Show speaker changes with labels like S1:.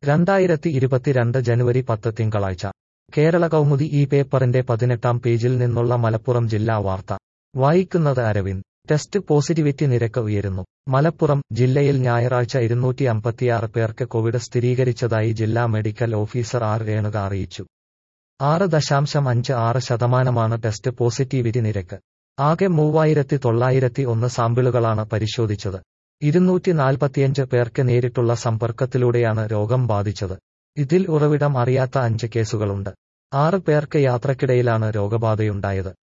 S1: രണ്ടായിരത്തി ഇരുപത്തിരണ്ട് ജനുവരി പത്ത് തിങ്കളാഴ്ച കേരള കൗമുദി ഈ പേപ്പറിന്റെ പതിനെട്ടാം പേജിൽ നിന്നുള്ള മലപ്പുറം ജില്ലാ വാർത്ത വായിക്കുന്നത് അരവിന്ദ് ടെസ്റ്റ് പോസിറ്റിവിറ്റി നിരക്ക് ഉയരുന്നു മലപ്പുറം ജില്ലയിൽ ഞായറാഴ്ച ഇരുന്നൂറ്റി അമ്പത്തിയാറ് പേർക്ക് കോവിഡ് സ്ഥിരീകരിച്ചതായി ജില്ലാ മെഡിക്കൽ ഓഫീസർ ആർ രേണുക അറിയിച്ചു ആറ് ദശാംശം അഞ്ച് ആറ് ശതമാനമാണ് ടെസ്റ്റ് പോസിറ്റിവിറ്റി നിരക്ക് ആകെ മൂവായിരത്തി തൊള്ളായിരത്തി ഒന്ന് സാമ്പിളുകളാണ് പരിശോധിച്ചത് ഇരുന്നൂറ്റി നാൽപ്പത്തിയഞ്ച് പേർക്ക് നേരിട്ടുള്ള സമ്പർക്കത്തിലൂടെയാണ് രോഗം ബാധിച്ചത് ഇതിൽ ഉറവിടം അറിയാത്ത അഞ്ച് കേസുകളുണ്ട് ആറ് പേർക്ക് യാത്രക്കിടയിലാണ് രോഗബാധയുണ്ടായത്